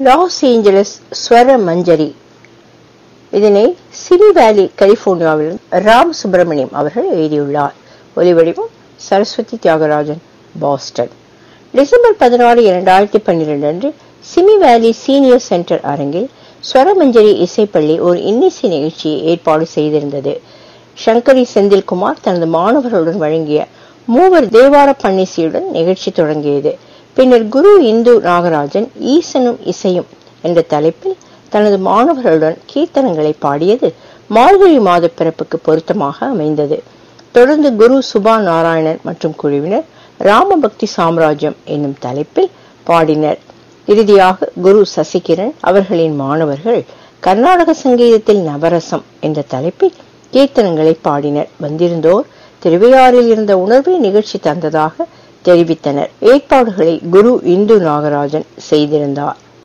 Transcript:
Los Angeles ஸ்வர மஞ்சரி இதனை cine வேலி கலிபோர்னியாவில் ராம் சுப்பிரமணியம் அவர்கள் எழுதியுள்ளார் ஒலிவடிவம் சரஸ்வதி தியாகராஜன் பாஸ்டன் டிசம்பர் பதினாறு இரண்டாயிரத்தி பன்னிரண்டு அன்று சிமி வேலி சீனியர் சென்டர் அரங்கில் ஸ்வரமஞ்சரி இசைப்பள்ளி ஒரு இன்னிசை நிகழ்ச்சியை ஏற்பாடு செய்திருந்தது சங்கரி செந்தில்குமார் தனது மாணவர்களுடன் வழங்கிய மூவர் தேவார பன்னிசையுடன் நிகழ்ச்சி தொடங்கியது பின்னர் குரு இந்து நாகராஜன் ஈசனும் இசையும் என்ற தலைப்பில் தனது மாணவர்களுடன் கீர்த்தனங்களை பாடியது மார்கழி மாத பிறப்புக்கு பொருத்தமாக அமைந்தது தொடர்ந்து குரு சுபா நாராயணன் மற்றும் குழுவினர் ராமபக்தி சாம்ராஜ்யம் என்னும் தலைப்பில் பாடினர் இறுதியாக குரு சசிகிரண் அவர்களின் மாணவர்கள் கர்நாடக சங்கீதத்தில் நவரசம் என்ற தலைப்பில் கீர்த்தனங்களை பாடினர் வந்திருந்தோர் திருவையாறில் இருந்த உணர்வை நிகழ்ச்சி தந்ததாக தெரிவித்தனர் ஏற்பாடுகளை குரு இந்து நாகராஜன் செய்திருந்தார்